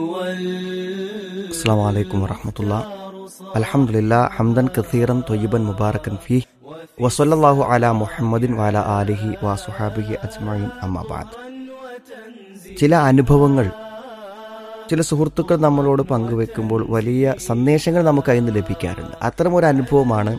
السلام عليكم ورحمة الله الحمد لله حمدا كثيرا طيبا مباركا فيه وصلى الله على محمد وعلى آله وصحابه أجمعين أما بعد ചില അനുഭവങ്ങൾ ചില സുഹൃത്തുക്കൾ നമ്മളോട് പങ്കുവെക്കുമ്പോൾ വലിയ സന്ദേശങ്ങൾ നമുക്ക് അതിൽ നിന്ന് ലഭിക്കാറുണ്ട് അത്തരം ഒരു അനുഭവമാണ്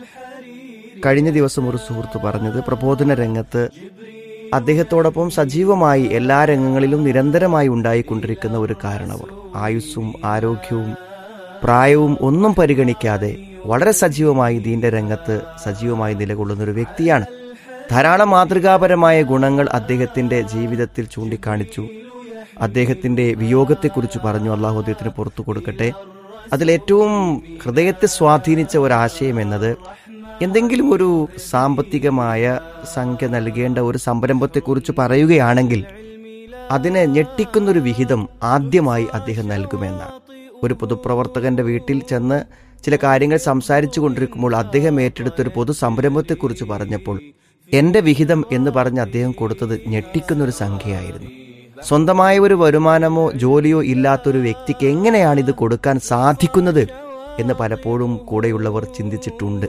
കഴിഞ്ഞ ദിവസം ഒരു സുഹൃത്ത് പറഞ്ഞത് പ്രബോധന രംഗത്ത് അദ്ദേഹത്തോടൊപ്പം സജീവമായി എല്ലാ രംഗങ്ങളിലും നിരന്തരമായി ഉണ്ടായിക്കൊണ്ടിരിക്കുന്ന ഒരു കാരണവർ ആയുസ്സും ആരോഗ്യവും പ്രായവും ഒന്നും പരിഗണിക്കാതെ വളരെ സജീവമായി ദീന്റെ രംഗത്ത് സജീവമായി നിലകൊള്ളുന്ന ഒരു വ്യക്തിയാണ് ധാരാളം മാതൃകാപരമായ ഗുണങ്ങൾ അദ്ദേഹത്തിന്റെ ജീവിതത്തിൽ ചൂണ്ടിക്കാണിച്ചു അദ്ദേഹത്തിന്റെ വിയോഗത്തെക്കുറിച്ച് പറഞ്ഞു അള്ളാഹു അദ്ദേഹത്തിന് പുറത്തു കൊടുക്കട്ടെ അതിലേറ്റവും ഹൃദയത്തെ സ്വാധീനിച്ച ഒരാശയം എന്നത് എന്തെങ്കിലും ഒരു സാമ്പത്തികമായ സംഖ്യ നൽകേണ്ട ഒരു സംരംഭത്തെക്കുറിച്ച് പറയുകയാണെങ്കിൽ അതിനെ ഞെട്ടിക്കുന്നൊരു വിഹിതം ആദ്യമായി അദ്ദേഹം നൽകുമെന്നാണ് ഒരു പൊതുപ്രവർത്തകന്റെ വീട്ടിൽ ചെന്ന് ചില കാര്യങ്ങൾ സംസാരിച്ചു കൊണ്ടിരിക്കുമ്പോൾ അദ്ദേഹം ഏറ്റെടുത്ത ഒരു പൊതു സംരംഭത്തെക്കുറിച്ച് പറഞ്ഞപ്പോൾ എന്റെ വിഹിതം എന്ന് പറഞ്ഞ് അദ്ദേഹം കൊടുത്തത് ഞെട്ടിക്കുന്നൊരു സംഖ്യയായിരുന്നു സ്വന്തമായ ഒരു വരുമാനമോ ജോലിയോ ഇല്ലാത്തൊരു വ്യക്തിക്ക് എങ്ങനെയാണ് ഇത് കൊടുക്കാൻ സാധിക്കുന്നത് എന്ന് പലപ്പോഴും കൂടെയുള്ളവർ ചിന്തിച്ചിട്ടുണ്ട്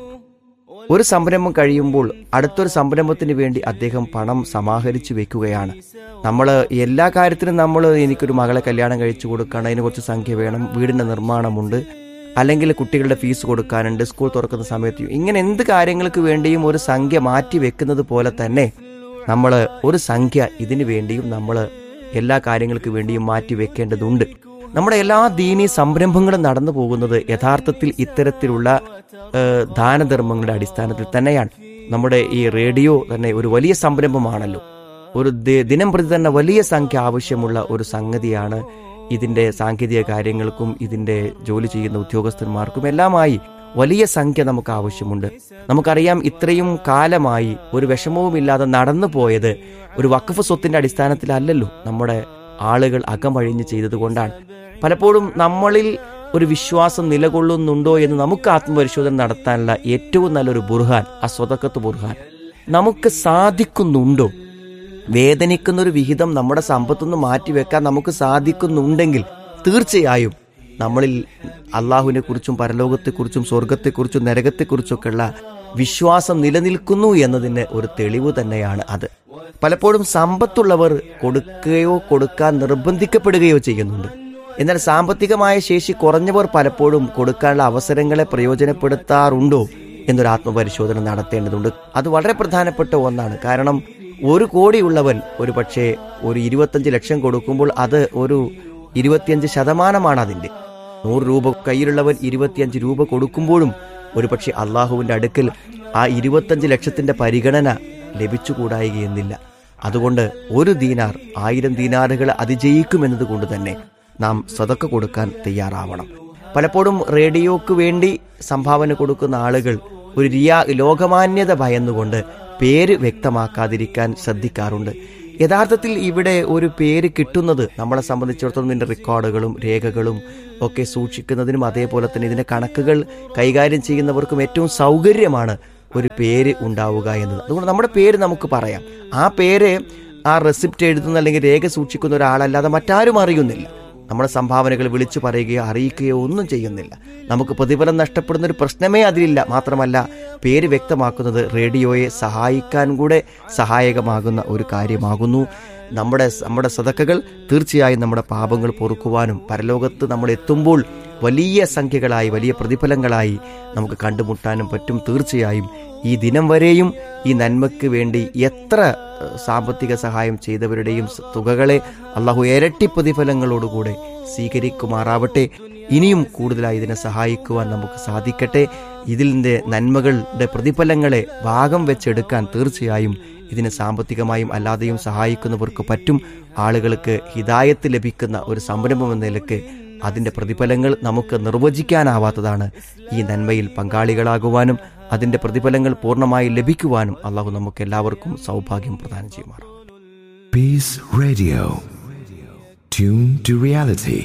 ഒരു സംരംഭം കഴിയുമ്പോൾ അടുത്തൊരു സംരംഭത്തിന് വേണ്ടി അദ്ദേഹം പണം സമാഹരിച്ചു വെക്കുകയാണ് നമ്മൾ എല്ലാ കാര്യത്തിനും നമ്മൾ എനിക്കൊരു മകളെ കല്യാണം കഴിച്ചു കൊടുക്കണം അതിന് കുറച്ച് സംഖ്യ വേണം വീടിന്റെ നിർമ്മാണമുണ്ട് അല്ലെങ്കിൽ കുട്ടികളുടെ ഫീസ് കൊടുക്കാനുണ്ട് സ്കൂൾ തുറക്കുന്ന സമയത്ത് ഇങ്ങനെ എന്ത് കാര്യങ്ങൾക്ക് വേണ്ടിയും ഒരു സംഖ്യ മാറ്റി വെക്കുന്നത് പോലെ തന്നെ നമ്മൾ ഒരു സംഖ്യ ഇതിനു വേണ്ടിയും നമ്മൾ എല്ലാ കാര്യങ്ങൾക്ക് വേണ്ടിയും മാറ്റി വെക്കേണ്ടതുണ്ട് നമ്മുടെ എല്ലാ ദീനീ സംരംഭങ്ങളും നടന്നു പോകുന്നത് യഥാർത്ഥത്തിൽ ഇത്തരത്തിലുള്ള ഏഹ്, ദാനധർമ്മങ്ങളുടെ അടിസ്ഥാനത്തിൽ തന്നെയാണ് നമ്മുടെ ഈ റേഡിയോ തന്നെ ഒരു വലിയ സംരംഭമാണല്ലോ ഒരു ദി- ദിനം പ്രതി തന്നെ വലിയ സംഖ്യ ആവശ്യമുള്ള ഒരു സംഗതിയാണ് ഇതിന്റെ സാങ്കേതിക കാര്യങ്ങൾക്കും ഇതിന്റെ ജോലി ചെയ്യുന്ന ഉദ്യോഗസ്ഥന്മാർക്കും എല്ലാമായി വലിയ സംഖ്യ നമുക്ക് ആവശ്യമുണ്ട് നമുക്കറിയാം ഇത്രയും കാലമായി ഒരു വിഷമവുമില്ലാതെ നടന്നു പോയത് ഒരു വഖഫ് സ്വത്തിന്റെ അടിസ്ഥാനത്തിലല്ലല്ലോ നമ്മുടെ ആളുകൾ അകമഴിഞ്ഞ് ചെയ്തതുകൊണ്ടാണ് പലപ്പോഴും നമ്മളിൽ ഒരു വിശ്വാസം നിലകൊള്ളുന്നുണ്ടോ എന്ന് നമുക്ക് ആത്മപരിശോധന നടത്താനുള്ള ഏറ്റവും നല്ലൊരു ബുർഹാൻ ആ സ്വതക്കത്ത് ബുർഹാൻ നമുക്ക് സാധിക്കുന്നുണ്ടോ വേദനിക്കുന്ന ഒരു വിഹിതം നമ്മുടെ സമ്പത്തുനിന്ന് മാറ്റിവെക്കാൻ നമുക്ക് സാധിക്കുന്നുണ്ടെങ്കിൽ തീർച്ചയായും നമ്മളിൽ അള്ളാഹുവിനെ കുറിച്ചും പരലോകത്തെക്കുറിച്ചും സ്വർഗത്തെക്കുറിച്ചും നരകത്തെക്കുറിച്ചൊക്കെയുള്ള വിശ്വാസം നിലനിൽക്കുന്നു എന്നതിന് ഒരു തെളിവ് തന്നെയാണ് അത് പലപ്പോഴും സമ്പത്തുള്ളവർ കൊടുക്കുകയോ കൊടുക്കാൻ നിർബന്ധിക്കപ്പെടുകയോ ചെയ്യുന്നുണ്ട് എന്നാൽ സാമ്പത്തികമായ ശേഷി കുറഞ്ഞവർ പലപ്പോഴും കൊടുക്കാനുള്ള അവസരങ്ങളെ പ്രയോജനപ്പെടുത്താറുണ്ടോ എന്നൊരു ആത്മപരിശോധന നടത്തേണ്ടതുണ്ട് അത് വളരെ പ്രധാനപ്പെട്ട ഒന്നാണ് കാരണം ഒരു കോടിയുള്ളവൻ ഒരു പക്ഷേ ഒരു ഇരുപത്തഞ്ച് ലക്ഷം കൊടുക്കുമ്പോൾ അത് ഒരു ഇരുപത്തിയഞ്ച് ശതമാനമാണ് അതിന്റെ നൂറ് രൂപ കയ്യിലുള്ളവൻ ഇരുപത്തിയഞ്ച് രൂപ കൊടുക്കുമ്പോഴും ഒരു പക്ഷേ അള്ളാഹുവിന്റെ അടുക്കൽ ആ ഇരുപത്തഞ്ച് ലക്ഷത്തിന്റെ പരിഗണന ലഭിച്ചുകൂടായികയെന്നില്ല അതുകൊണ്ട് ഒരു ദീനാർ ആയിരം ദീനാറുകൾ അതിജയിക്കുമെന്നത് കൊണ്ട് തന്നെ നാം സതക്ക കൊടുക്കാൻ തയ്യാറാവണം പലപ്പോഴും റേഡിയോക്ക് വേണ്ടി സംഭാവന കൊടുക്കുന്ന ആളുകൾ ഒരു റിയാ ലോകമാന്യത ഭയന്നുകൊണ്ട് പേര് വ്യക്തമാക്കാതിരിക്കാൻ ശ്രദ്ധിക്കാറുണ്ട് യഥാർത്ഥത്തിൽ ഇവിടെ ഒരു പേര് കിട്ടുന്നത് നമ്മളെ സംബന്ധിച്ചിടത്തോളം ഇതിന്റെ റെക്കോർഡുകളും രേഖകളും ഒക്കെ സൂക്ഷിക്കുന്നതിനും അതേപോലെ തന്നെ ഇതിന്റെ കണക്കുകൾ കൈകാര്യം ചെയ്യുന്നവർക്കും ഏറ്റവും സൗകര്യമാണ് ഒരു പേര് ഉണ്ടാവുക എന്നത് അതുകൊണ്ട് നമ്മുടെ പേര് നമുക്ക് പറയാം ആ പേര് ആ റെസിപ്റ്റ് എഴുതുന്ന അല്ലെങ്കിൽ രേഖ സൂക്ഷിക്കുന്ന ഒരാളല്ലാതെ മറ്റാരും അറിയുന്നില്ല നമ്മുടെ സംഭാവനകൾ വിളിച്ചു പറയുകയോ അറിയിക്കുകയോ ഒന്നും ചെയ്യുന്നില്ല നമുക്ക് പ്രതിഫലം നഷ്ടപ്പെടുന്ന ഒരു പ്രശ്നമേ അതിലില്ല മാത്രമല്ല പേര് വ്യക്തമാക്കുന്നത് റേഡിയോയെ സഹായിക്കാൻ കൂടെ സഹായകമാകുന്ന ഒരു കാര്യമാകുന്നു നമ്മുടെ നമ്മുടെ സതക്കകൾ തീർച്ചയായും നമ്മുടെ പാപങ്ങൾ പൊറുക്കുവാനും പരലോകത്ത് നമ്മൾ എത്തുമ്പോൾ വലിയ സംഖ്യകളായി വലിയ പ്രതിഫലങ്ങളായി നമുക്ക് കണ്ടുമുട്ടാനും പറ്റും തീർച്ചയായും ഈ ദിനം വരെയും ഈ നന്മയ്ക്ക് വേണ്ടി എത്ര ഏഹ്, സാമ്പത്തിക സഹായം ചെയ്തവരുടെയും സ- തുകകളെ അള്ളാഹു ഇരട്ടി പ്രതിഫലങ്ങളോടുകൂടെ സ്വീകരിക്കുമാറാവട്ടെ ഇനിയും കൂടുതലായി ഇതിനെ സഹായിക്കുവാൻ നമുക്ക് സാധിക്കട്ടെ ഇതിൻ്റെ നന്മകളുടെ പ്രതിഫലങ്ങളെ ഭാഗം വെച്ചെടുക്കാൻ തീർച്ചയായും ഇതിനെ സാമ്പത്തികമായും അല്ലാതെയും സഹായിക്കുന്നവർക്ക് പറ്റും ആളുകൾക്ക് ഹിതായത്ത് ലഭിക്കുന്ന ഒരു സംരംഭം എന്ന നിലക്ക് അതിന്റെ പ്രതിഫലങ്ങൾ നമുക്ക് നിർവചിക്കാനാവാത്തതാണ് ഈ നന്മയിൽ പങ്കാളികളാകുവാനും അതിന്റെ പ്രതിഫലങ്ങൾ പൂർണ്ണമായി ലഭിക്കുവാനും അള്ളാഹു നമുക്ക് എല്ലാവർക്കും സൗഭാഗ്യം പ്രദാനം ചെയ്യുമാറാം Peace Radio. Tune to reality.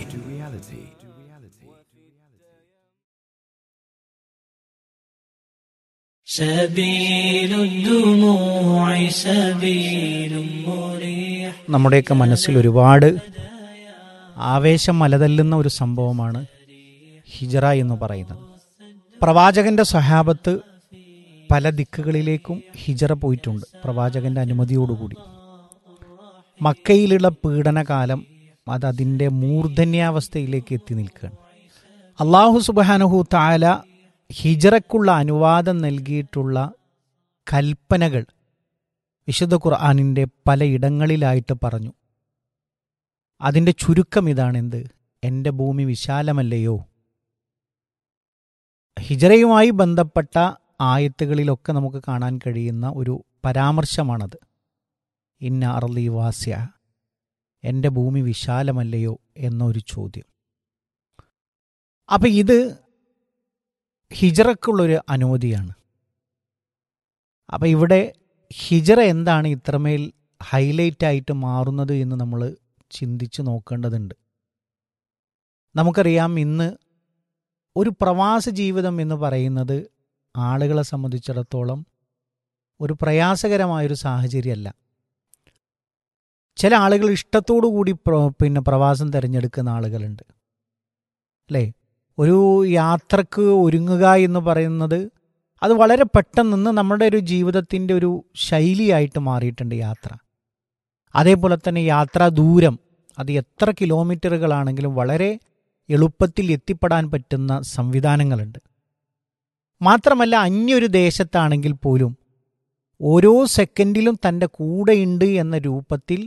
سبيل الدموع سبيل مريح നമ്മുടെയൊക്കെ മനസ്സിൽ ഒരുപാട് ആവേശം മലതല്ലുന്ന ഒരു സംഭവമാണ് ഹിജറ എന്ന് പറയുന്നത് പ്രവാചകന്റെ സഹാബത്ത് പല ദിക്കുകളിലേക്കും ഹിജറ പോയിട്ടുണ്ട് പ്രവാചകന്റെ അനുമതിയോടുകൂടി മക്കയിലുള്ള പീഡനകാലം അത് അതിൻ്റെ മൂർധന്യാവസ്ഥയിലേക്ക് എത്തി നിൽക്കുകയാണ് അള്ളാഹു സുബാനഹു താല ഹിജറക്കുള്ള അനുവാദം നൽകിയിട്ടുള്ള കൽപ്പനകൾ വിശുദ്ധ ഖുർആാനിൻ്റെ പലയിടങ്ങളിലായിട്ട് പറഞ്ഞു അതിൻ്റെ ചുരുക്കം ഇതാണെന്ത് എൻ്റെ ഭൂമി വിശാലമല്ലയോ ഹിജറയുമായി ബന്ധപ്പെട്ട ആയത്തുകളിലൊക്കെ നമുക്ക് കാണാൻ കഴിയുന്ന ഒരു പരാമർശമാണത് ഇന്ന അർലി വാസ്യ എൻ്റെ ഭൂമി വിശാലമല്ലയോ എന്നൊരു ചോദ്യം അപ്പം ഇത് ഹിജറക്കുള്ളൊരു അനുമതിയാണ് അപ്പം ഇവിടെ ഹിജറ എന്താണ് ഇത്രമേൽ ഹൈലൈറ്റ് ആയിട്ട് മാറുന്നത് എന്ന് നമ്മൾ ചിന്തിച്ച് നോക്കേണ്ടതുണ്ട് നമുക്കറിയാം ഇന്ന് ഒരു പ്രവാസ ജീവിതം എന്ന് പറയുന്നത് ആളുകളെ സംബന്ധിച്ചിടത്തോളം ഒരു പ്രയാസകരമായൊരു സാഹചര്യമല്ല ചില ആളുകൾ ഇഷ്ടത്തോടു കൂടി പ്ര- പിന്നെ പ്രവാസം തിരഞ്ഞെടുക്കുന്ന ആളുകളുണ്ട് അല്ലേ ഒരു യാത്രക്ക് ഒരുങ്ങുക എന്ന് പറയുന്നത് അത് വളരെ പെട്ടെന്ന് നമ്മുടെ ഒരു ജീവിതത്തിൻ്റെ ഒരു ശൈലിയായിട്ട് മാറിയിട്ടുണ്ട് യാത്ര അതേപോലെ തന്നെ യാത്രാ ദൂരം അത് എത്ര കിലോമീറ്ററുകളാണെങ്കിലും വളരെ എളുപ്പത്തിൽ എത്തിപ്പെടാൻ പറ്റുന്ന സംവിധാനങ്ങളുണ്ട് മാത്രമല്ല അന്യൊരു ദേശത്താണെങ്കിൽ പോലും ഓരോ സെക്കൻഡിലും തൻ്റെ കൂടെയുണ്ട് എന്ന രൂപത്തിൽ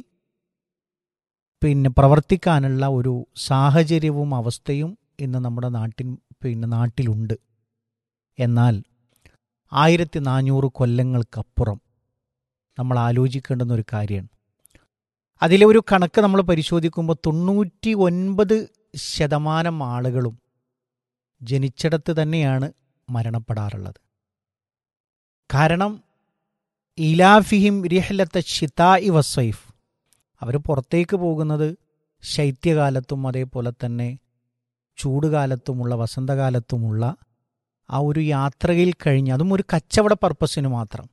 പിന്നെ പ്രവർത്തിക്കാനുള്ള ഒരു സാഹചര്യവും അവസ്ഥയും ഇന്ന് നമ്മുടെ നാട്ടിൻ പിന്നെ നാട്ടിലുണ്ട് എന്നാൽ ആയിരത്തി നാനൂറ് കൊല്ലങ്ങൾക്കപ്പുറം നമ്മൾ ആലോചിക്കേണ്ടുന്ന ഒരു കാര്യമാണ് അതിലെ ഒരു കണക്ക് നമ്മൾ പരിശോധിക്കുമ്പോൾ തൊണ്ണൂറ്റി ഒൻപത് ശതമാനം ആളുകളും ജനിച്ചിടത്ത് തന്നെയാണ് മരണപ്പെടാറുള്ളത് കാരണം ഇലാഫിഹിം റിഹലത്ത ഷിതാഇ വസൈഫ് അവർ പുറത്തേക്ക് പോകുന്നത് ശൈത്യകാലത്തും അതേപോലെ തന്നെ ചൂടുകാലത്തുമുള്ള വസന്തകാലത്തുമുള്ള ആ ഒരു യാത്രയിൽ കഴിഞ്ഞ് അതും ഒരു കച്ചവട പർപ്പസിന് മാത്രം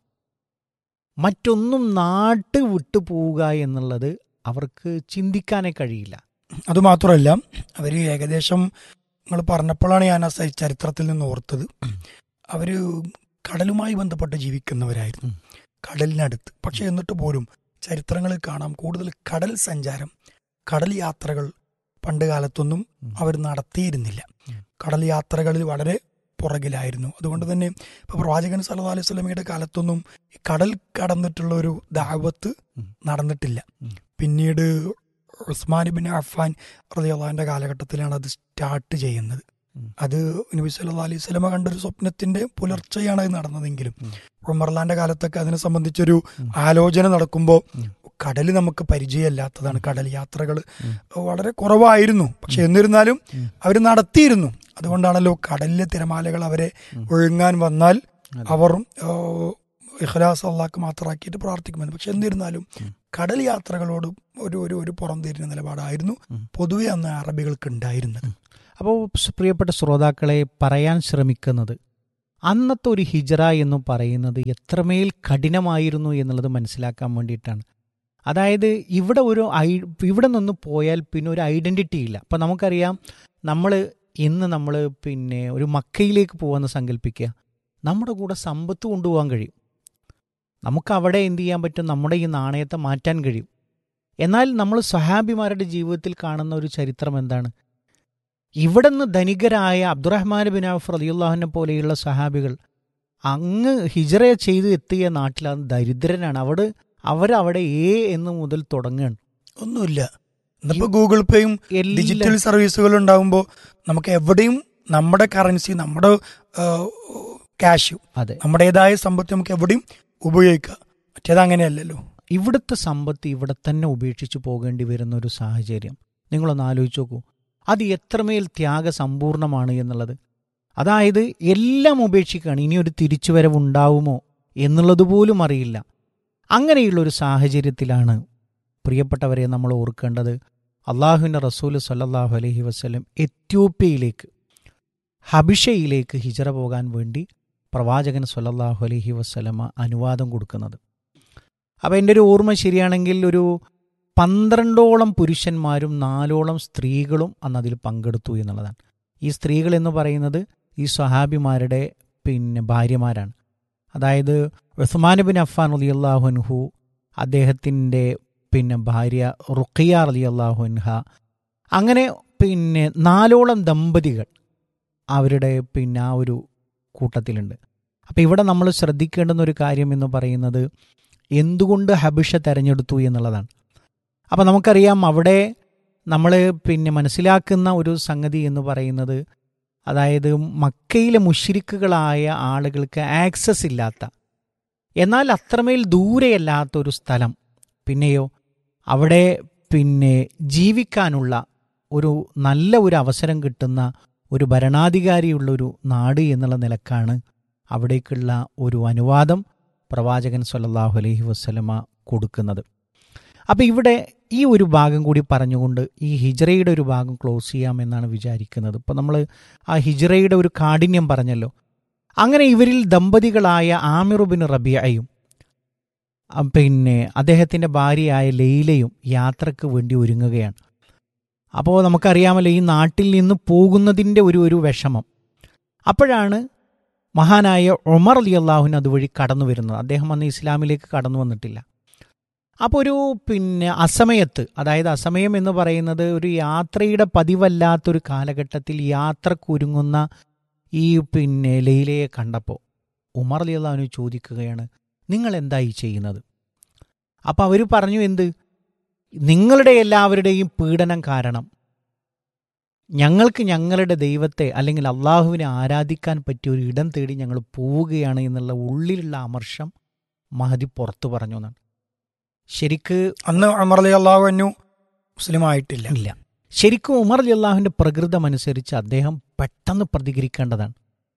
മറ്റൊന്നും നാട്ട് വിട്ടു പോവുക എന്നുള്ളത് അവർക്ക് ചിന്തിക്കാനേ കഴിയില്ല അതുമാത്രമല്ല അവർ ഏകദേശം നിങ്ങൾ പറഞ്ഞപ്പോഴാണ് ഞാൻ ആ സ- ചരിത്രത്തിൽ നിന്ന് ഓർത്തത് അവർ കടലുമായി ബന്ധപ്പെട്ട് ജീവിക്കുന്നവരായിരുന്നു കടലിനടുത്ത് പക്ഷെ എന്നിട്ട് പോലും ചരിത്രങ്ങളിൽ കാണാം കൂടുതൽ കടൽ സഞ്ചാരം കടൽ യാത്രകൾ പണ്ട് കാലത്തൊന്നും അവർ നടത്തിയിരുന്നില്ല കടൽ യാത്രകളിൽ വളരെ പുറകിലായിരുന്നു അതുകൊണ്ട് തന്നെ ഇപ്പൊ പ്രവാചകൻ സല്ലല്ലാഹു അലൈഹി സ്വലമിയുടെ കാലത്തൊന്നും ഈ കടൽ കടന്നിട്ടുള്ള ഒരു ദാവത്ത് നടന്നിട്ടില്ല പിന്നീട് ഉസ്മാൻ ബിൻ അഫാൻ റളിയല്ലാഹുവിന്റെ കാലഘട്ടത്തിലാണ് അത് സ്റ്റാർട്ട് ചെയ്യുന്നത് അത് നബി സല്ലല്ലാഹു അലൈഹി സ്വലമ കണ്ടൊരു സ്വപ്നത്തിന്റെ പുലർച്ചെയാണ് അത് നടന്നതെങ്കിലും ഉമർലാന്റെ കാലത്തൊക്കെ അതിനെ സംബന്ധിച്ചൊരു ആലോചന നടക്കുമ്പോൾ കടൽ നമുക്ക് പരിചയമല്ലാത്തതാണ് കടൽ യാത്രകൾ വളരെ കുറവായിരുന്നു പക്ഷെ എന്നിരുന്നാലും അവർ നടത്തിയിരുന്നു അതുകൊണ്ടാണല്ലോ കടലിലെ തിരമാലകൾ അവരെ ഒഴുങ്ങാൻ വന്നാൽ അവർ ഏഹ്, ഇഖ്ലാസ് അള്ളാഹ്ക്ക് മാത്രമാക്കിയിട്ട് പ്രാർത്ഥിക്കുമെന്ന് പക്ഷെ എന്നിരുന്നാലും കടൽ യാത്രകളോട് ഒരു ഒരു ഒരു പുറംതിരിഞ്ഞ നിലപാടായിരുന്നു പൊതുവെ അന്ന് അറബികൾക്ക് ഉണ്ടായിരുന്നത് അപ്പോൾ പ്രിയപ്പെട്ട ശ്രോതാക്കളെ പറയാൻ ശ്രമിക്കുന്നത് അന്നത്തെ ഒരു ഹിജറ എന്ന് പറയുന്നത് എത്രമേൽ കഠിനമായിരുന്നു എന്നുള്ളത് മനസ്സിലാക്കാൻ വേണ്ടിയിട്ടാണ് അതായത് ഇവിടെ ഒരു ഐ ഇവിടെ നിന്ന് പോയാൽ പിന്നെ ഒരു ഐഡൻറ്റിറ്റി ഇല്ല അപ്പം നമുക്കറിയാം നമ്മൾ ഇന്ന് നമ്മൾ പിന്നെ ഒരു മക്കയിലേക്ക് പോകാമെന്ന് സങ്കല്പിക്കുക നമ്മുടെ കൂടെ സമ്പത്ത് കൊണ്ടുപോകാൻ കഴിയും നമുക്ക് അവിടെ എന്ത് ചെയ്യാൻ പറ്റും നമ്മുടെ ഈ നാണയത്തെ മാറ്റാൻ കഴിയും എന്നാൽ നമ്മൾ സഹാബിമാരുടെ ജീവിതത്തിൽ കാണുന്ന ഒരു ചരിത്രം എന്താണ് ഇവിടുന്ന് ധനികരായ അബ്ദുറഹ്മാൻ ബിൻ ഔഫ് റലിയുള്ളാഹിനെ പോലെയുള്ള സഹാബികൾ അങ്ങ് ഹിജറ ചെയ്ത് എത്തിയ നാട്ടിൽ അത് ദരിദ്രനാണ് അവിടെ അവരവിടെ എ എന്ന് മുതൽ തുടങ്ങുകയാണ് ഒന്നുമില്ല ഇന്നിപ്പോ ഗൂഗിൾ പേയും എല്ലാം- ഡിജിറ്റൽ സർവീസുകൾ ഉണ്ടാകുമ്പോൾ നമുക്ക് എവിടെയും നമ്മുടെ കറൻസി നമ്മുടെ ക്യാഷ് അതെ നമ്മുടേതായ സമ്പത്ത് നമുക്ക് എവിടെയും ഉപയോഗിക്കാം മറ്റേത് അങ്ങനെയല്ലല്ലോ ഇവിടുത്തെ സമ്പത്ത് ഇവിടെ തന്നെ ഉപേക്ഷിച്ച് പോകേണ്ടി വരുന്ന ഒരു സാഹചര്യം നിങ്ങളൊന്ന് ആലോചിച്ച് നോക്കൂ അത് എത്രമേൽ ത്യാഗസമ്പൂർണമാണ് എന്നുള്ളത് അതായത് എല്ലാം ഉപേക്ഷിക്കുകയാണ് ഇനി ഒരു തിരിച്ചുവരവ് ഉണ്ടാവുമോ എന്നുള്ളത് പോലും അറിയില്ല അങ്ങനെയുള്ള ഒരു സാഹചര്യത്തിലാണ് പ്രിയപ്പെട്ടവരെ നമ്മൾ ഓർക്കേണ്ടത് അള്ളാഹുവിൻ്റെ റസൂൽ സല്ലല്ലാഹു അലൈഹി വസ്ലം എത്യോപ്യയിലേക്ക് ഹബിഷയിലേക്ക് ഹിജറ പോകാൻ വേണ്ടി പ്രവാചകൻ സല്ലല്ലാഹു അലൈഹി വസ്ലമ അനുവാദം കൊടുക്കുന്നത് അപ്പോൾ എൻ്റെ ഒരു ഓർമ്മ ശരിയാണെങ്കിൽ ഒരു പന്ത്രണ്ടോളം പുരുഷന്മാരും നാലോളം സ്ത്രീകളും അന്ന് അതിൽ പങ്കെടുത്തു എന്നുള്ളതാണ് ഈ സ്ത്രീകൾ എന്ന് പറയുന്നത് ഈ സ്വഹാബിമാരുടെ പിന്നെ ഭാര്യമാരാണ് അതായത് ഉസ്മാൻ ബിൻ അഫാൻ അലി അള്ളാഹുൻഹു അദ്ദേഹത്തിൻ്റെ പിന്നെ ഭാര്യ റുഖിയ അലി അള്ളാഹുൻഹ അങ്ങനെ പിന്നെ നാലോളം ദമ്പതികൾ അവരുടെ പിന്നെ ആ ഒരു കൂട്ടത്തിലുണ്ട് അപ്പോൾ ഇവിടെ നമ്മൾ ശ്രദ്ധിക്കേണ്ടുന്ന ഒരു കാര്യം എന്ന് പറയുന്നത് എന്തുകൊണ്ട് ഹബിഷ തെരഞ്ഞെടുത്തു എന്നുള്ളതാണ് അപ്പോൾ നമുക്കറിയാം അവിടെ നമ്മൾ പിന്നെ മനസ്സിലാക്കുന്ന ഒരു സംഗതി എന്ന് പറയുന്നത് അതായത് മക്കയിലെ മുഷിരിക്കുകളായ ആളുകൾക്ക് ആക്സസ് ഇല്ലാത്ത എന്നാൽ അത്രമേൽ ദൂരെയല്ലാത്ത ഒരു സ്ഥലം പിന്നെയോ അവിടെ പിന്നെ ജീവിക്കാനുള്ള ഒരു നല്ല ഒരു അവസരം കിട്ടുന്ന ഒരു ഭരണാധികാരിയുള്ള ഒരു നാട് എന്നുള്ള നിലക്കാണ് അവിടേക്കുള്ള ഒരു അനുവാദം പ്രവാചകൻ സല്ലല്ലാഹു അലൈഹി വസ്ലമ കൊടുക്കുന്നത് അപ്പോൾ ഇവിടെ ഈ ഒരു ഭാഗം കൂടി പറഞ്ഞുകൊണ്ട് ഈ ഹിജറയുടെ ഒരു ഭാഗം ക്ലോസ് ചെയ്യാമെന്നാണ് വിചാരിക്കുന്നത് ഇപ്പോൾ നമ്മൾ ആ ഹിജറയുടെ ഒരു കാഠിന്യം പറഞ്ഞല്ലോ അങ്ങനെ ഇവരിൽ ദമ്പതികളായ ആമിറുബിൻ റബിയയും ആ, പിന്നെ അദ്ദേഹത്തിൻ്റെ ഭാര്യയായ ലൈലയും യാത്രക്ക് വേണ്ടി ഒരുങ്ങുകയാണ് അപ്പോൾ നമുക്കറിയാമല്ലോ ഈ നാട്ടിൽ നിന്ന് പോകുന്നതിൻ്റെ ഒരു ഒരു വിഷമം അപ്പോഴാണ് മഹാനായ ഒമർ അലി അള്ളാഹുവിന് അതുവഴി കടന്നു വരുന്നത് അദ്ദേഹം അന്ന് ഇസ്ലാമിലേക്ക് കടന്നു വന്നിട്ടില്ല അപ്പോൾ ഒരു പിന്നെ അസമയത്ത് അതായത് അസമയം എന്ന് പറയുന്നത് ഒരു യാത്രയുടെ പതിവല്ലാത്തൊരു കാലഘട്ടത്തിൽ യാത്രക്കൊരുങ്ങുന്ന ഈ പിന്നെ ലൈലയെ കണ്ടപ്പോൾ ഉമർ അലി അള്ളാഹുവിന് ചോദിക്കുകയാണ് നിങ്ങൾ എന്തായി ചെയ്യുന്നത് അപ്പോൾ അവർ പറഞ്ഞു എന്ത് നിങ്ങളുടെ എല്ലാവരുടെയും പീഡനം കാരണം ഞങ്ങൾക്ക് ഞങ്ങളുടെ ദൈവത്തെ അല്ലെങ്കിൽ അള്ളാഹുവിനെ ആരാധിക്കാൻ പറ്റിയ ഒരു ഇടം തേടി ഞങ്ങൾ പോവുകയാണ് എന്നുള്ള ഉള്ളിലുള്ള അമർഷം മഹദി പുറത്തു പറഞ്ഞു എന്നാണ് ശരിക്ക് അന്ന് അമർ അലി അള്ളാഹു അന്നു മുസ്ലിം ആയിട്ടില്ല ഇല്ല ശരിക്കും ഉമർ അലി അള്ളാഹുവിൻ്റെ പ്രകൃതം അനുസരിച്ച് അദ്ദേഹം പെട്ടെന്ന് പ്രതികരിക്കേണ്ടതാണ്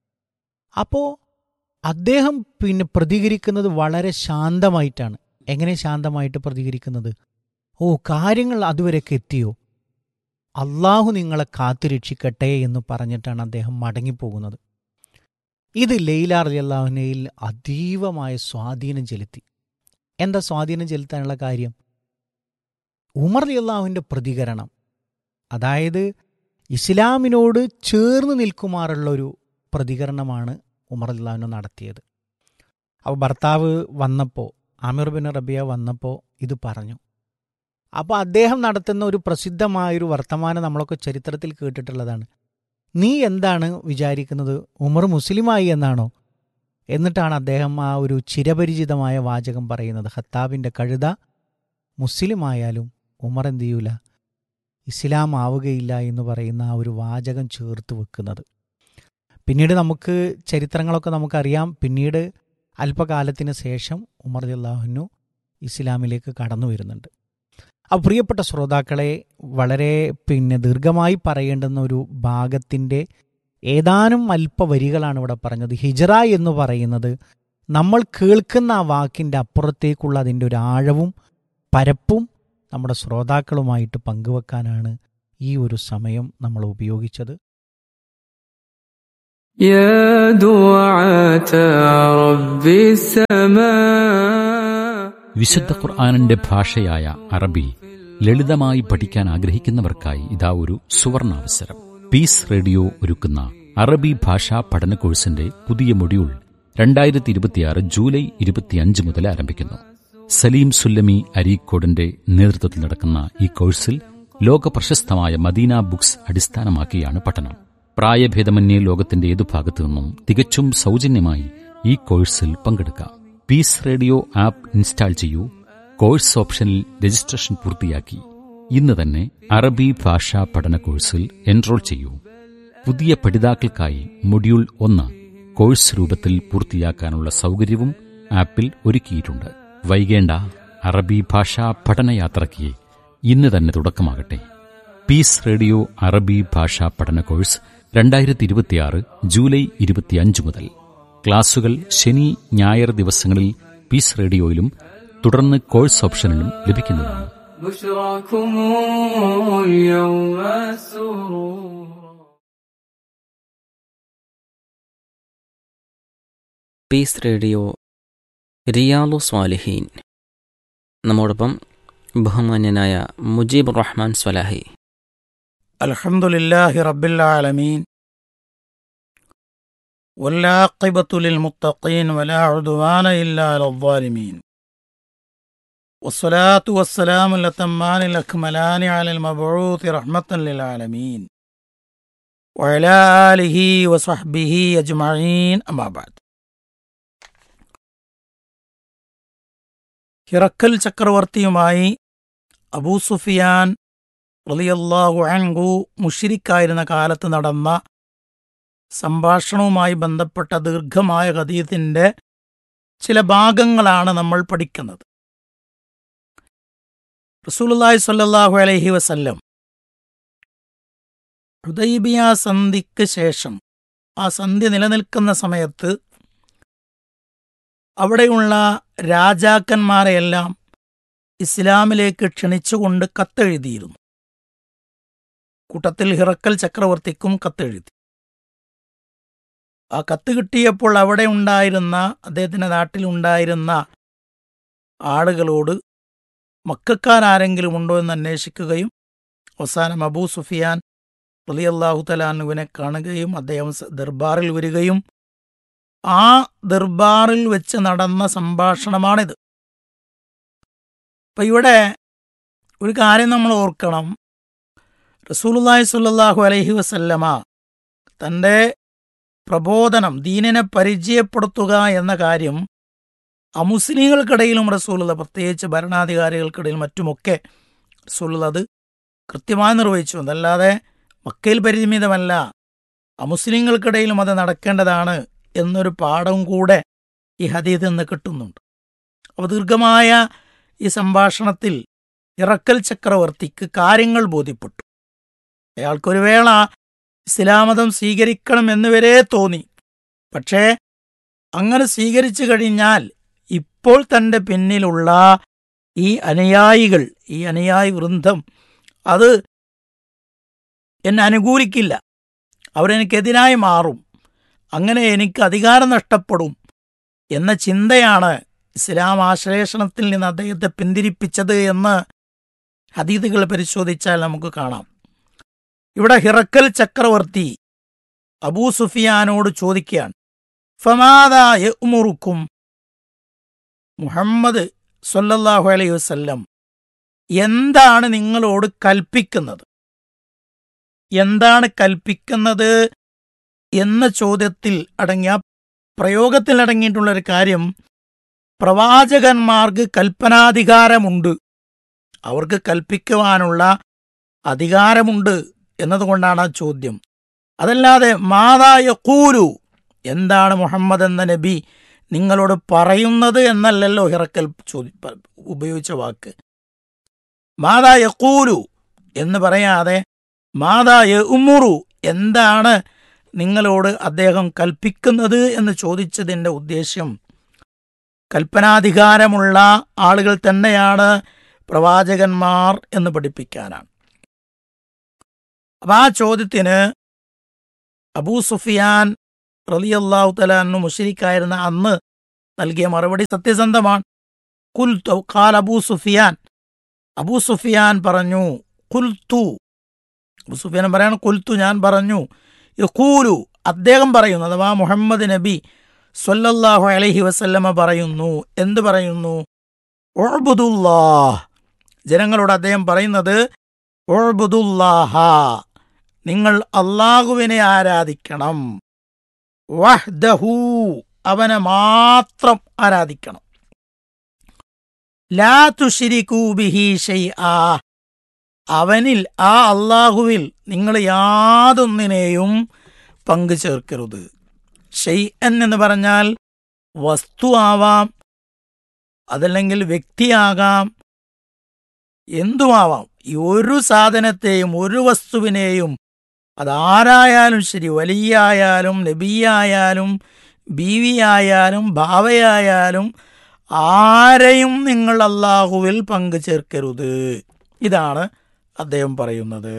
അപ്പോൾ അദ്ദേഹം പിന്നെ പ്രതികരിക്കുന്നത് വളരെ ശാന്തമായിട്ടാണ് എങ്ങനെ ശാന്തമായിട്ട് പ്രതികരിക്കുന്നത് ഓ കാര്യങ്ങൾ അതുവരെയൊക്കെ എത്തിയോ അള്ളാഹു നിങ്ങളെ കാത്തുരക്ഷിക്കട്ടെ എന്ന് പറഞ്ഞിട്ടാണ് അദ്ദേഹം മടങ്ങിപ്പോകുന്നത് ഇത് ലൈല അലി അള്ളാഹുനയിൽ അതീവമായ സ്വാധീനം ചെലുത്തി എന്താ സ്വാധീനം ചെലുത്താനുള്ള കാര്യം ഉമർ അലി അള്ളാഹുവിൻ്റെ പ്രതികരണം അതായത് ഇസ്ലാമിനോട് ചേർന്ന് നിൽക്കുമാറുള്ള ഒരു പ്രതികരണമാണ് ഉമർ അലി അള്ളാഹുവിന് നടത്തിയത് അപ്പോൾ ഭർത്താവ് വന്നപ്പോൾ ആമിർ ബിൻ റബിയ വന്നപ്പോൾ ഇത് പറഞ്ഞു അപ്പോൾ അദ്ദേഹം നടത്തുന്ന ഒരു പ്രസിദ്ധമായൊരു വർത്തമാനം നമ്മളൊക്കെ ചരിത്രത്തിൽ കേട്ടിട്ടുള്ളതാണ് നീ എന്താണ് വിചാരിക്കുന്നത് ഉമർ മുസ്ലിമായി എന്നാണോ എന്നിട്ടാണ് അദ്ദേഹം ആ ഒരു ചിരപരിചിതമായ വാചകം പറയുന്നത് ഹത്താബിൻ്റെ കഴുത മുസ്ലിമായാലും ഉമർ എന്ത് ചെയ്യൂല ഇസ്ലാം ആവുകയില്ല എന്ന് പറയുന്ന ആ ഒരു വാചകം ചേർത്ത് വെക്കുന്നത് പിന്നീട് നമുക്ക് ചരിത്രങ്ങളൊക്കെ നമുക്കറിയാം പിന്നീട് അല്പകാലത്തിന് ശേഷം ഉമർ അള്ളാഹുനു ഇസ്ലാമിലേക്ക് കടന്നു വരുന്നുണ്ട് അപ്പോൾ പ്രിയപ്പെട്ട ശ്രോതാക്കളെ വളരെ പിന്നെ ദീർഘമായി പറയേണ്ടുന്ന ഒരു ഭാഗത്തിൻ്റെ ഏതാനും അല്പവരികളാണ് ഇവിടെ പറഞ്ഞത് ഹിജറ എന്ന് പറയുന്നത് നമ്മൾ കേൾക്കുന്ന ആ വാക്കിൻ്റെ അപ്പുറത്തേക്കുള്ള അതിൻ്റെ ഒരു ആഴവും പരപ്പും നമ്മുടെ ശ്രോതാക്കളുമായിട്ട് പങ്കുവെക്കാനാണ് ഈ ഒരു സമയം നമ്മൾ ഉപയോഗിച്ചത് يا دعاة رب السماء വിശുദ്ധ ഖുർആാനിന്റെ ഭാഷയായ അറബി ലളിതമായി പഠിക്കാൻ ആഗ്രഹിക്കുന്നവർക്കായി ഇതാ ഒരു സുവർണാവസരം പീസ് റേഡിയോ ഒരുക്കുന്ന അറബി ഭാഷാ പഠന കോഴ്സിന്റെ പുതിയ മൊഡ്യൂൾ രണ്ടായിരത്തി ഇരുപത്തിയാറ് ജൂലൈ ഇരുപത്തിയഞ്ച് മുതൽ ആരംഭിക്കുന്നു സലീം സുല്ലമി അരീക്കോടിന്റെ നേതൃത്വത്തിൽ നടക്കുന്ന ഈ കോഴ്സിൽ ലോക പ്രശസ്തമായ മദീന ബുക്സ് അടിസ്ഥാനമാക്കിയാണ് പഠനം പ്രായഭേദമന്യേ ലോകത്തിന്റെ ഏതു ഭാഗത്തു നിന്നും തികച്ചും സൗജന്യമായി ഈ കോഴ്സിൽ പങ്കെടുക്കാം പീസ് റേഡിയോ ആപ്പ് ഇൻസ്റ്റാൾ ചെയ്യൂ കോഴ്സ് ഓപ്ഷനിൽ രജിസ്ട്രേഷൻ പൂർത്തിയാക്കി ഇന്ന് തന്നെ അറബി ഭാഷാ പഠന കോഴ്സിൽ എൻറോൾ ചെയ്യൂ പുതിയ പഠിതാക്കൾക്കായി മൊഡ്യൂൾ ഒന്ന് കോഴ്സ് രൂപത്തിൽ പൂർത്തിയാക്കാനുള്ള സൗകര്യവും ആപ്പിൽ ഒരുക്കിയിട്ടുണ്ട് വൈകേണ്ട അറബി ഭാഷാ പഠനയാത്രയ്ക്ക് ഇന്ന് തന്നെ തുടക്കമാകട്ടെ പീസ് റേഡിയോ അറബി ഭാഷാ പഠന കോഴ്സ് രണ്ടായിരത്തി ഇരുപത്തിയാറ് ജൂലൈ ഇരുപത്തിയഞ്ച് മുതൽ ക്ലാസുകൾ ശനി ഞായർ ദിവസങ്ങളിൽ പീസ് റേഡിയോയിലും തുടർന്ന് കോഴ്സ് ഓപ്ഷനിലും ലഭിക്കുന്നതാണ് بشراكم اليوم السرور പീസ് റേഡിയോ റിയാലു സ്വാലിഹീൻ നമ്മോടൊപ്പം ബഹുമാന്യനായ മുജീബ് റഹ്മാൻ സ്വലാഹി الحمد رب العالمين والعاقبة للمتقين ولا عدوان إلا على الظالمين والصلاة والسلام الأتمان الأكملان على المبعوث رحمة للعالمين وعلى آله وصحبه أجمعين أما بعد ഹിറക്കൽ ചക്രവർത്തിയുമായി അബൂ സുഫിയാൻ റളിയല്ലാഹു അൻഹു മുഷിരിക്കായിരുന്ന കാലത്ത് നടന്ന സംഭാഷണവുമായി ബന്ധപ്പെട്ട ദീർഘമായ ഹദീസിന്റെ ചില ഭാഗങ്ങളാണ് നമ്മൾ പഠിക്കുന്നത് റസൂലുള്ളാഹി സ്വല്ലല്ലാഹു അലൈഹി വസല്ലം ഹുദൈബിയ സന്ധിക്ക് ശേഷം ആ സന്ധി നിലനിൽക്കുന്ന സമയത്ത് അവിടെയുള്ള രാജാക്കന്മാരെയെല്ലാം ഇസ്ലാമിലേക്ക് ക്ഷണിച്ചുകൊണ്ട് കത്തെഴുതിയിരുന്നു കൂട്ടത്തിൽ ഹിറക്കൽ ചക്രവർത്തിക്കും കത്തെഴുതി ആ കത്ത് കിട്ടിയപ്പോൾ അവിടെ ഉണ്ടായിരുന്ന അദ്ദേഹത്തിന്റെ നാട്ടിലുണ്ടായിരുന്ന ആളുകളോട് മക്കാരാരെങ്കിലും ഉണ്ടോ എന്ന് അന്വേഷിക്കുകയും അവസാനം അബൂ സുഫിയാൻ റലിയല്ലാഹു തലാനുവിനെ കാണുകയും അദ്ദേഹം സ- ദർബാറിൽ വരികയും ആ ദർബാറിൽ വെച്ച് നടന്ന സംഭാഷണമാണിത് അപ്പൊ ഇവിടെ ഒരു കാര്യം നമ്മൾ ഓർക്കണം റസൂലുള്ളാഹി സ്വല്ലല്ലാഹു അലൈഹി വസല്ലമ തൻ്റെ പ്രബോധനം ദീനിനെ പരിചയപ്പെടുത്തുക എന്ന കാര്യം അമുസ്ലിങ്ങൾക്കിടയിലും റസൂലുള്ള പ്രത്യേകിച്ച് ഭരണാധികാരികൾക്കിടയിൽ മറ്റുമൊക്കെ റസൂലുള്ള അത് കൃത്യമായി നിർവഹിച്ചു അതല്ലാതെ മക്കയിൽ പരിമിതമല്ല അമുസ്ലിങ്ങൾക്കിടയിലും അത് നടക്കേണ്ടതാണ് എന്നൊരു പാഠവും കൂടെ ഈ ഹദീദിൽ നിന്ന് കിട്ടുന്നുണ്ട് അപ്പോൾ ദീർഘമായ ഈ സംഭാഷണത്തിൽ ഇറക്കൽ ചക്രവർത്തിക്ക് കാര്യങ്ങൾ ബോധ്യപ്പെട്ടു അയാൾക്കൊരു വേള ഇസ്ലാമതം സ്വീകരിക്കണം എന്ന് വരെ തോന്നി പക്ഷേ അങ്ങനെ സ്വീകരിച്ചു കഴിഞ്ഞാൽ ഇപ്പോൾ തൻ്റെ പിന്നിലുള്ള ഈ അനുയായികൾ ഈ അനുയായി വൃന്ദം അത് എന്നെ അനുകൂലിക്കില്ല അവരെനിക്കെതിരായി മാറും അങ്ങനെ എനിക്ക് അധികാരം നഷ്ടപ്പെടും എന്ന ചിന്തയാണ് ഇസ്ലാം ആശ്ലേഷണത്തിൽ നിന്ന് അദ്ദേഹത്തെ പിന്തിരിപ്പിച്ചത് എന്ന് ഹദീദുകൾ പരിശോധിച്ചാൽ നമുക്ക് കാണാം ഇവിടെ ഹിറക്കൽ ചക്രവർത്തി അബൂ സുഫിയാനോട് ചോദിക്കുകയാണ് ഫമാദാ യഅ്മുറുക്കും മുഹമ്മദ് സല്ലല്ലാഹു അലൈഹി വസല്ലം എന്താണ് നിങ്ങളോട് കൽപ്പിക്കുന്നത് എന്താണ് കൽപ്പിക്കുന്നത് എന്ന ചോദ്യത്തിൽ അടങ്ങിയ പ്രയോഗത്തിൽ അടങ്ങിയിട്ടുള്ള ഒരു കാര്യം പ്രവാചകന്മാർക്ക് കൽപ്പനാധികാരമുണ്ട് അവർക്ക് കൽപ്പിക്കുവാനുള്ള അധികാരമുണ്ട് എന്നതുകൊണ്ടാണ് ആ ചോദ്യം അതല്ലാതെ മാതായ കൂലു എന്താണ് മുഹമ്മദ് എന്ന നബി നിങ്ങളോട് പറയുന്നത് എന്നല്ലല്ലോ ഹിറക്കൽ ചോദി പ- ഉപയോഗിച്ച വാക്ക് മാതാ യക്കൂലു എന്ന് പറയാതെ മാതാ യഉമുറു എന്താണ് നിങ്ങളോട് അദ്ദേഹം കൽപ്പിക്കുന്നത് എന്ന് ചോദിച്ചതിൻ്റെ ഉദ്ദേശ്യം കൽപ്പനാധികാരമുള്ള ആളുകൾ തന്നെയാണ് പ്രവാചകന്മാർ എന്ന് പഠിപ്പിക്കാനാണ് അപ്പൊ ആ ചോദ്യത്തിന് അബൂ സുഫിയാൻ റലിയല്ലാഹു തലാന്നു മുഷരിക്കായിരുന്ന അന്ന് നൽകിയ മറുപടി സത്യസന്ധമാണ് കുൽത്തു ഖാൽ അബൂ സുഫിയാൻ അബൂ സുഫിയാൻ പറഞ്ഞു കുൽത്തു അബൂ സുഫിയാൻ പറയാണ് കുൽത്തു ഞാൻ പറഞ്ഞു യഖൂലു അദ്ദേഹം പറയുന്നു അഥവാ മുഹമ്മദ് നബി സ്വല്ലല്ലാഹു അലൈഹി വസല്ലമ പറയുന്നു എന്ത് പറയുന്നു ഉഅ്ബുദുല്ലാഹ് ജനങ്ങളോട് അദ്ദേഹം പറയുന്നത് ഉഅ്ബുദുല്ലാഹ നിങ്ങൾ അള്ളാഹുവിനെ ആരാധിക്കണം വഹ്ദഹു അവനെ മാത്രം ആരാധിക്കണം ലാ തുഷിരിക്കൂ ബിഹി ഷൈആ അവനിൽ ആ അള്ളാഹുവിൽ നിങ്ങൾ യാതൊന്നിനെയും പങ്കു ചേർക്കരുത് ഷെയ്അൻ എന്ന് പറഞ്ഞാൽ വസ്തു ആവാം അതല്ലെങ്കിൽ വ്യക്തിയാകാം എന്തുമാവാം ഈ ഒരു സാധനത്തെയും ഒരു വസ്തുവിനെയും അതാരായാലും ശരി വലിയായാലും നബിയായാലും ബീവിയായാലും ഭാവയായാലും ആരെയും നിങ്ങൾ അള്ളാഹുവിൽ പങ്കു ചേർക്കരുത് ഇതാണ് അദ്ദേഹം പറയുന്നത്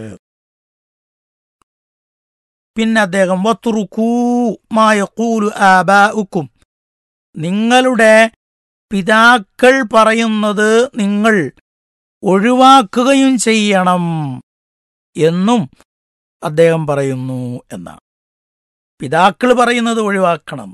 പിന്നെ അദ്ദേഹം വത്തുറുക്കൂ മായക്കൂലു ആബാഉക്കും നിങ്ങളുടെ പിതാക്കൾ പറയുന്നത് നിങ്ങൾ ഒഴിവാക്കുകയും ചെയ്യണം എന്നും അദ്ദേഹം പറയുന്നു എന്നാണ് പിതാക്കൾ പറയുന്നത് ഒഴിവാക്കണം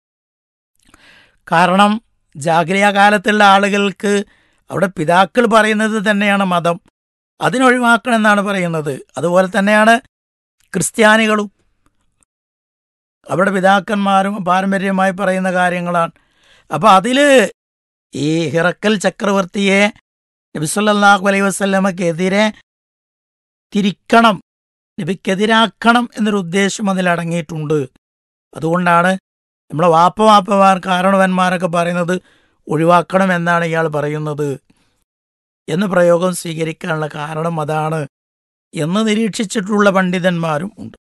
കാരണം ജാഗ്രയാ കാലത്തുള്ള ആളുകൾക്ക് അവിടെ പിതാക്കൾ പറയുന്നത് തന്നെയാണ് മതം അതിനൊഴിവാക്കണം എന്നാണ് പറയുന്നത് അതുപോലെ തന്നെയാണ് ക്രിസ്ത്യാനികളും അവരുടെ പിതാക്കന്മാരും പാരമ്പര്യമായി പറയുന്ന കാര്യങ്ങളാണ് അപ്പൊ അതില് ഈ ഹിറക്കൽ ചക്രവർത്തിയെ നബിസ്വല്ലാഹു അലൈഹി വസ്ല്ലമക്കെതിരെ തിരിക്കണം നബിക്കെതിരാക്കണം എന്നൊരു ഉദ്ദേശം അതിൽ അടങ്ങിയിട്ടുണ്ട് അതുകൊണ്ടാണ് നമ്മളെ വാപ്പ വാപ്പമാർ കാരണവന്മാരൊക്കെ പറയുന്നത് ഒഴിവാക്കണം എന്നാണ് ഇയാൾ പറയുന്നത് എന്ന പ്രയോഗം സ്വീകരിക്കാനുള്ള കാരണം അതാണ് എന്ന് നിരീക്ഷിച്ചിട്ടുള്ള പണ്ഡിതന്മാരും ഉണ്ട്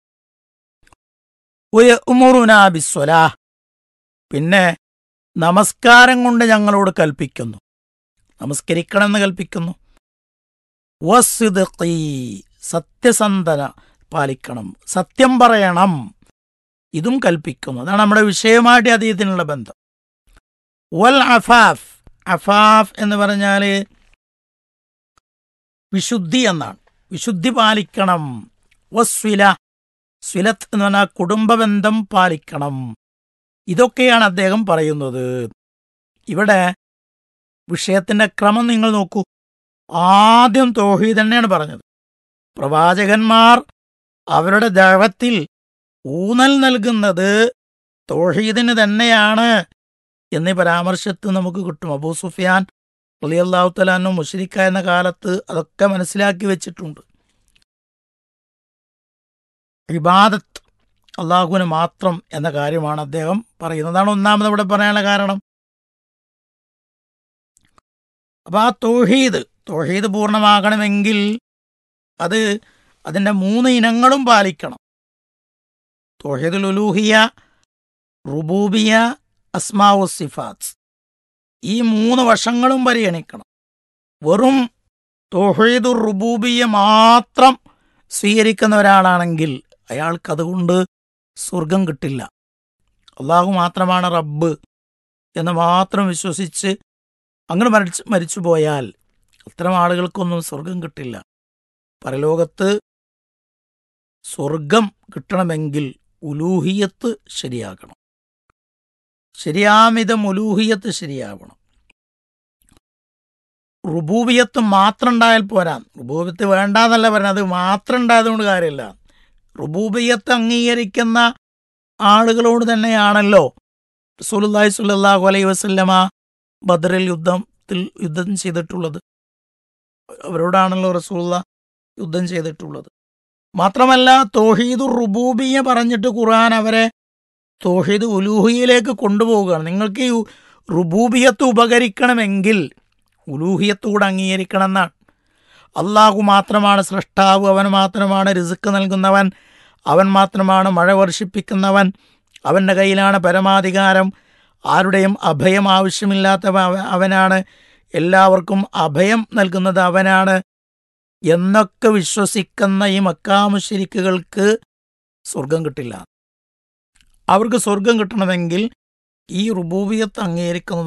ബിസ്വലാ പിന്നെ നമസ്കാരം കൊണ്ട് ഞങ്ങളോട് കൽപ്പിക്കുന്നു നമസ്കരിക്കണമെന്ന് കൽപ്പിക്കുന്നു വസ്തുതീ സത്യസന്ധന പാലിക്കണം സത്യം പറയണം ഇതും കൽപ്പിക്കുന്നു അതാണ് നമ്മുടെ വിഷയമായിട്ട് അദ്ദേഹത്തിനുള്ള ബന്ധം വൽ അഫാഫ് അഫാഫ് എന്ന് പറഞ്ഞാൽ വിശുദ്ധി എന്നാണ് വിശുദ്ധി പാലിക്കണം വസ്വില സ്വിലത്ത് എന്ന് പറഞ്ഞാൽ കുടുംബബന്ധം പാലിക്കണം ഇതൊക്കെയാണ് അദ്ദേഹം പറയുന്നത് ഇവിടെ വിഷയത്തിന്റെ ക്രമം നിങ്ങൾ നോക്കൂ ആദ്യം തോഹീദ് തന്നെയാണ് പറഞ്ഞത് പ്രവാചകന്മാർ അവരുടെ ദൈവത്തിൽ ഊന്നൽ നൽകുന്നത് തോഹീദിന് തന്നെയാണ് എന്നീ പരാമർശത്ത് നമുക്ക് കിട്ടും അബൂ സുഫിയാൻ അലിയല്ലാഹു തലാനും മുഷരിക്ക എന്ന കാലത്ത് അതൊക്കെ മനസ്സിലാക്കി വെച്ചിട്ടുണ്ട് ഇബാദത്ത് അള്ളാഹുവിന് മാത്രം എന്ന കാര്യമാണ് അദ്ദേഹം പറയുന്നത് അതാണ് ഒന്നാമത് ഇവിടെ പറയാനുള്ള കാരണം അപ്പൊ ആ തോഹീദ് തോഹീദ് പൂർണ്ണമാകണമെങ്കിൽ അത് അതിൻ്റെ മൂന്ന് ഇനങ്ങളും പാലിക്കണം തോഹീദുൽ ഉലൂഹിയ റുബൂബിയ അസ്മാവു സിഫാത്ത് ഈ മൂന്ന് വശങ്ങളും പരിഗണിക്കണം വെറും തോഹീദുർ റുബൂബിയ മാത്രം സ്വീകരിക്കുന്ന ഒരാളാണെങ്കിൽ അയാൾക്ക് അതുകൊണ്ട് സ്വർഗം കിട്ടില്ല അള്ളാഹു മാത്രമാണ് റബ്ബ് എന്ന് മാത്രം വിശ്വസിച്ച് അങ്ങനെ മരിച്ചു മരിച്ചു പോയാൽ അത്തരം ആളുകൾക്കൊന്നും സ്വർഗം കിട്ടില്ല പരലോകത്ത് സ്വർഗം കിട്ടണമെങ്കിൽ ഉലൂഹിയത്ത് ശരിയാകണം ശരിയാമിതം ഉലൂഹിയത്ത് ശരിയാവണം റുബൂബിയത്ത് മാത്രം ഉണ്ടായാൽ പോരാ റുബൂബിയത്ത് വേണ്ടാന്നല്ല പറഞ്ഞത് അത് മാത്രം ഉണ്ടായതുകൊണ്ട് കാര്യമില്ല റുബൂബിയത്ത് അംഗീകരിക്കുന്ന ആളുകളോട് തന്നെയാണല്ലോ റസൂലുള്ളാഹി സ്വല്ലല്ലാഹു അലൈഹി വസല്ലമ ബദറിൽ യുദ്ധത്തിൽ യുദ്ധം ചെയ്തിട്ടുള്ളത് അവരോടാണല്ലോ റസൂള്ള യുദ്ധം ചെയ്തിട്ടുള്ളത് മാത്രമല്ല തോഹീദ് റുബൂബിയ പറഞ്ഞിട്ട് ഖുർആൻ അവരെ തോഹീദ് ഉലൂഹിയിലേക്ക് കൊണ്ടുപോവുകയാണ് നിങ്ങൾക്ക് ഈ റുബൂബിയത്ത് ഉപകരിക്കണമെങ്കിൽ ഉലൂഹിയത്ത് കൂടെ അംഗീകരിക്കണം എന്നാണ് അള്ളാഹു മാത്രമാണ് സൃഷ്ടാവ് അവൻ മാത്രമാണ് റിസുക്ക് നൽകുന്നവൻ അവൻ മാത്രമാണ് മഴ വർഷിപ്പിക്കുന്നവൻ അവൻ്റെ കയ്യിലാണ് പരമാധികാരം ആരുടെയും അഭയം ആവശ്യമില്ലാത്തവ അവ- അവനാണ് എല്ലാവർക്കും അഭയം നൽകുന്നത് അവനാണ് എന്നൊക്കെ വിശ്വസിക്കുന്ന ഈ മക്കാമുശരിക്കുകൾക്ക് സ്വർഗം കിട്ടില്ല അവർക്ക് സ്വർഗം കിട്ടണമെങ്കിൽ ഈ റുബൂബിയത്ത് അംഗീകരിക്കുന്നത്